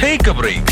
take a break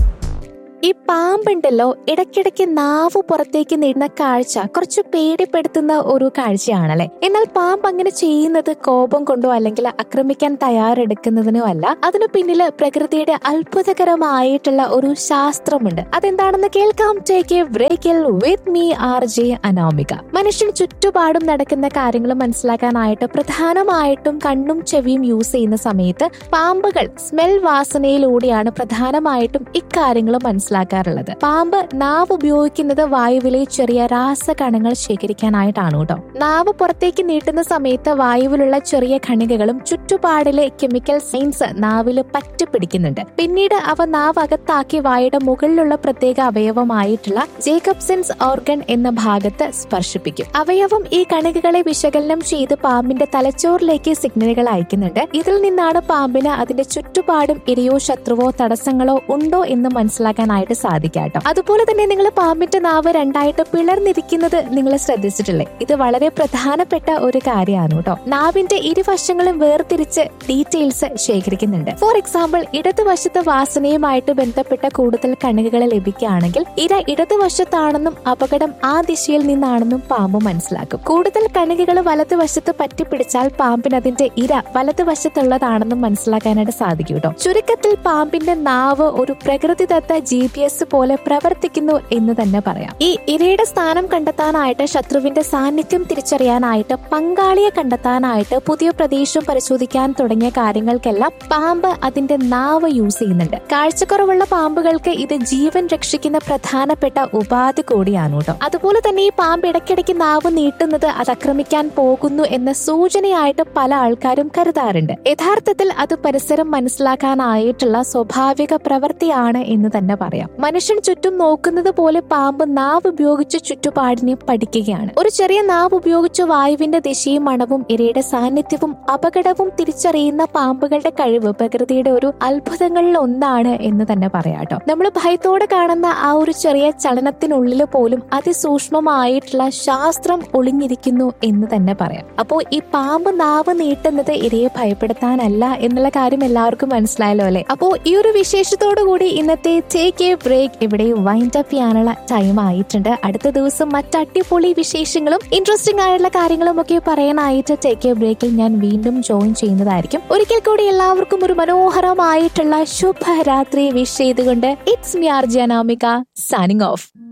ഈ പാമ്പുണ്ടല്ലോ ഇടയ്ക്കിടയ്ക്ക് നാവ് പുറത്തേക്ക് നീടുന്ന കാഴ്ച കുറച്ച് പേടിപ്പെടുത്തുന്ന ഒരു കാഴ്ചയാണല്ലേ എന്നാൽ പാമ്പ് അങ്ങനെ ചെയ്യുന്നത് കോപം കൊണ്ടോ അല്ലെങ്കിൽ ആക്രമിക്കാൻ തയ്യാറെടുക്കുന്നതിനോ അല്ല അതിനു പിന്നില് പ്രകൃതിയുടെ അത്ഭുതകരമായിട്ടുള്ള ഒരു ശാസ്ത്രമുണ്ട് അതെന്താണെന്ന് കേൾക്കാം ടേക്ക് എ ബ്രേക്കിൽ with me R J Anamika മനുഷ്യൻ ചുറ്റുപാടും നടക്കുന്ന കാര്യങ്ങൾ മനസ്സിലാക്കാനായിട്ട് പ്രധാനമായിട്ടും കണ്ണും ചെവിയും യൂസ് ചെയ്യുന്ന സമയത്ത് പാമ്പുകൾ സ്മെൽ വാസനയിലൂടെയാണ് പ്രധാനമായിട്ടും ഇക്കാര്യങ്ങൾ മനസ്സിലാക്കാറുള്ളത് പാമ്പ് നാവ് ഉപയോഗിക്കുന്നത് വായുവിലെ ചെറിയ രാസകണങ്ങൾ ശേഖരിക്കാനായിട്ടാണ് കേട്ടോ നാവ് പുറത്തേക്ക് നീട്ടുന്ന സമയത്ത് വായുവിലുള്ള ചെറിയ കണികകളും ചുറ്റുപാടിലെ കെമിക്കൽ സൈൻസ് നാവില് പറ്റിപ്പിടിക്കുന്നുണ്ട് പിന്നീട് അവ നാവ് അകത്താക്കി വായുടെ മുകളിലുള്ള പ്രത്യേക അവയവമായിട്ടുള്ള ജേക്കബ്സൻസ് ഓർഗൻ എന്ന ഭാഗത്ത് സ്പർശിപ്പിക്കും അവയവം ഈ കണികകളെ വിശകലനം ചെയ്ത് പാമ്പിന്റെ തലച്ചോറിലേക്ക് സിഗ്നലുകൾ അയക്കുന്നുണ്ട് ഇതിൽ നിന്നാണ് പാമ്പിന് അതിന്റെ ചുറ്റുപാടും ഇരയോ ശത്രുവോ തടസ്സങ്ങളോ ഉണ്ടോ എന്ന് മനസ്സിലാക്കാനായിട്ട് സാധിക്കാട്ടോ അതുപോലെ തന്നെ നിങ്ങൾ പാമ്പിന്റെ നാവ് രണ്ടായിട്ട് പിളർന്നിരിക്കുന്നത് നിങ്ങൾ ശ്രദ്ധിച്ചിട്ടില്ലേ ഇത് വളരെ പ്രധാനപ്പെട്ട ഒരു കാര്യമാണ് കേട്ടോ നാവിന്റെ ഇരുവശങ്ങളും വേർതിരിച്ച് ഡീറ്റെയിൽസ് ശേഖരിക്കുന്നുണ്ട് ഫോർ എക്സാമ്പിൾ ഇടതുവശത്ത് വാസനയുമായിട്ട് ബന്ധപ്പെട്ട കൂടുതൽ കണികകൾ ലഭിക്കുകയാണെങ്കിൽ ഇര ഇടതുവശത്താണെന്നും അപകടം ആ ദിശയിൽ നിന്നാണെന്നും പാമ്പ് മനസ്സിലാക്കും കൂടുതൽ കണികകൾ വലതുവശത്ത് പറ്റിപ്പിടിച്ചാൽ പാമ്പിന് അതിന്റെ ഇര വലതുവശത്തുള്ളതാണെന്നും മനസ്സിലാക്കാനായിട്ട് സാധിക്കും കേട്ടോ ചുരുക്കത്തിൽ പാമ്പിന്റെ നാവ് ഒരു പ്രകൃതിദത്ത ജി പി എസ് പോലെ പ്രവർത്തിക്കുന്നു എന്ന് തന്നെ പറയാം ഈ ഇരയുടെ സ്ഥാനം കണ്ടെത്താനായിട്ട് ശത്രുവിന്റെ സാന്നിധ്യം തിരിച്ചറിയാനായിട്ട് പങ്കാളിയെ കണ്ടെത്താനായിട്ട് പുതിയ പ്രദേശം പരിശോധിക്കാൻ തുടങ്ങിയ കാര്യങ്ങൾക്കെല്ലാം പാമ്പ് അതിന്റെ നാവ് യൂസ് ചെയ്യുന്നുണ്ട് കാഴ്ചക്കുറവുള്ള പാമ്പുകൾക്ക് ഇത് ജീവൻ രക്ഷിക്കുന്ന പ്രധാനപ്പെട്ട ഉപാധി കൂടിയാണ് കേട്ടോ അതുപോലെ തന്നെ ഈ പാമ്പ് ഇടയ്ക്കിടയ്ക്ക് നാവ് നീട്ടുന്നത് അത് ആക്രമിക്കാൻ പോകുന്നു എന്ന സൂചനയായിട്ട് പല ആൾക്കാരും കരുതാറുണ്ട് യഥാർത്ഥത്തിൽ അത് പരിസരം മനസ്സിലാക്കാനായിട്ടുള്ള സ്വാഭാവിക പ്രവൃത്തിയാണ് എന്ന് തന്നെ പറയാം മനുഷ്യൻ ചുറ്റും നോക്കുന്നത് പോലെ പാമ്പ് നാവ് ഉപയോഗിച്ച് ചുറ്റുപാടിനെ പഠിക്കുകയാണ് ഒരു ചെറിയ നാവ് ഉപയോഗിച്ച് വായുവിന്റെ ദിശയും മണവും ഇരയുടെ സാന്നിധ്യവും അപകടവും തിരിച്ചറിയുന്ന പാമ്പുകളുടെ കഴിവ് പ്രകൃതിയുടെ ഒരു അത്ഭുതങ്ങളിൽ ഒന്നാണ് എന്ന് തന്നെ പറയാട്ടോ നമ്മൾ ഭയത്തോടെ കാണുന്ന ആ ഒരു ചെറിയ ചലനത്തിനുള്ളിൽ പോലും അതിസൂക്ഷ്മമായിട്ടുള്ള ശാസ്ത്രം ഒളിഞ്ഞിരിക്കുന്നു എന്ന് തന്നെ പറയാം അപ്പോ ഈ പാമ്പ് നാവ് നീട്ടുന്നത് ഇരയെ ഭയപ്പെടുത്താനല്ല എന്നുള്ള കാര്യം എല്ലാവർക്കും മനസ്സിലായല്ലോ അല്ലെ അപ്പോ ഈ ഒരു വിശേഷത്തോടു കൂടി ഇന്നത്തെ ടേക്ക് എ ബ്രേക്ക് ഇവിടെ വൈൻഡ് അപ്പ് ചെയ്യാനുള്ള ടൈം ആയിട്ടുണ്ട് അടുത്ത ദിവസം മറ്റ് അടിപൊളി വിശേഷങ്ങളും ഇൻട്രസ്റ്റിംഗ് ആയിട്ടുള്ള കാര്യങ്ങളും ഒക്കെ പറയാനായിട്ട് ടേക്ക് എ ബ്രേക്കിൽ ഞാൻ വീണ്ടും ജോയിൻ ചെയ്യുന്നതായിരിക്കും ഒരിക്കൽ കൂടി എല്ലാവർക്കും ഒരു മനോഹരമായിട്ടുള്ള ശുഭരാത്രി വിഷ് ചെയ്തുകൊണ്ട് it's me R Janamika signing of